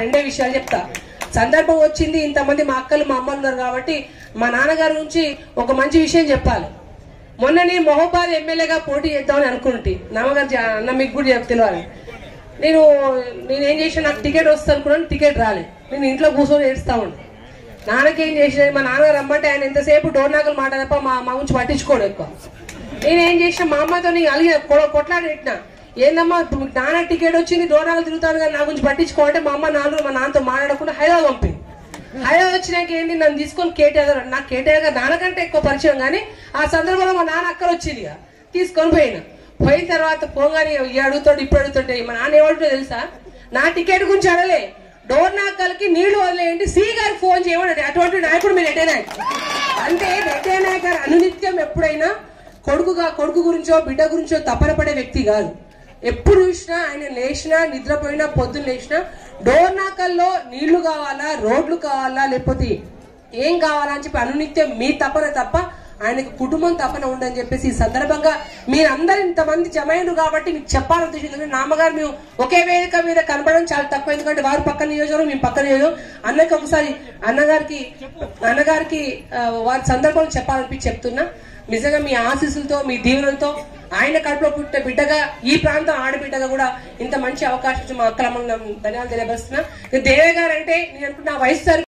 రెండే విషయాలు చెప్తా సందర్భం వచ్చింది ఇంతమంది మా అక్కలు మా అమ్మలు ఉన్నారు కాబట్టి మా నాన్నగారి నుంచి ఒక మంచి విషయం చెప్పాలి మొన్ననే మహబాద్ ఎమ్మెల్యేగా పోటీ చేద్దామని అనుకుంటే నాన్నగారు జ- అన్న మీకు కూడా చెప్ తెలియాలి నేను నేనేం చేసిన నాకు టికెట్ వస్తుంది అనుకున్నాను టికెట్ రాలేదు నేను ఇంట్లో కూర్చొని ఏడుస్తా ఉండే నాన్నకేం చేసిన మా నాన్నగారు రమ్మంటే ఆయన ఎంతసేపు డోర్ నాకలు మాట తప్ప మా మా గురించి పట్టించుకోడు ఎక్కువ నేనేం చేసిన మా అమ్మతో నేను అలిగిన కొ- కొట్లాడి పెట్టిన ఏందమ్మా ఇప్పుడు మీకు నాన్న టికెట్ వచ్చింది డోర్ నాకలు తిరుగుతాను కానీ నా గురించి పట్టించుకోవాలంటే మా అమ్మ నాన్న మా నాన్నతో మాట్లాడకుండా హైదరాబాద్ పంపింది హైదరాబాద్ వచ్చినాక ఏంటి నన్ను తీసుకొని కేటీఆర్ గారు నాకు కేటీఆర్ గారు నాన్నకంటే ఎక్కువ పరిచయం కానీ ఆ సందర్భంలో మా నాన్న అక్కడ వచ్చింది ఇక తీసుకొని పోయిన పోయిన తర్వాత పోగానే ఈ అడుగుతాడు ఇప్పుడు అడుగుతుంటే మా నాన్న ఏమంటుందో తెలుసా నా టికెట్ గురించి అడలే డోర్ నాకల్కి నీళ్లు వదిలేయండి సి గారికి ఫోన్ చేయమని అటువంటి నాయకుడు మీరు ఎటే నాయక్ అంటే రెడ్డే నాయక్ గారు అనునిత్యం ఎప్పుడైనా కొడుకుగా కొడుకు గురించో బిడ్డ గురించో తపన పడే వ్యక్తి కాదు ఎప్పుడు చూసినా ఆయన లేచినా నిద్రపోయినా పొద్దున్న లేచినా డోర్ నాకల్లో నీళ్లు కావాలా రోడ్లు కావాలా లేకపోతే ఏం కావాలా అని చెప్పి అనునిత్యం మీ తపన తప్ప ఆయనకు కుటుంబం తపన ఉండని చెప్పేసి ఈ సందర్భంగా మీరందరూ ఇంతమంది జమైనరు కాబట్టి మీకు చెప్పాలని ఉద్దేశం నాన్నగారు మేము ఒకే వేదిక మీద కనపడడం చాలా తక్కువ ఎందుకంటే వారు పక్కన నియోజకవర్గం మేము పక్కన నియోజకవర్గం అన్నకి ఒకసారి అన్నగారికి అన్నగారికి ఆ, వారి సందర్భం చెప్పాలనిపించి చెప్తున్నా నిజంగా మీ ఆశీస్సులతో మీ దీవెనలతో ఆయన కడుపులో పుట్టిన బిడ్డగా ఈ ప్రాంతం ఆడబిడ్డగా కూడా ఇంత మంచి అవకాశం ఇచ్చి మా అక్కలమ్మ ధన్యవాదాలు తెలియపరుస్తున్నా దేవే గారు అంటే నేను అనుకుంటున్నా వయసు సరి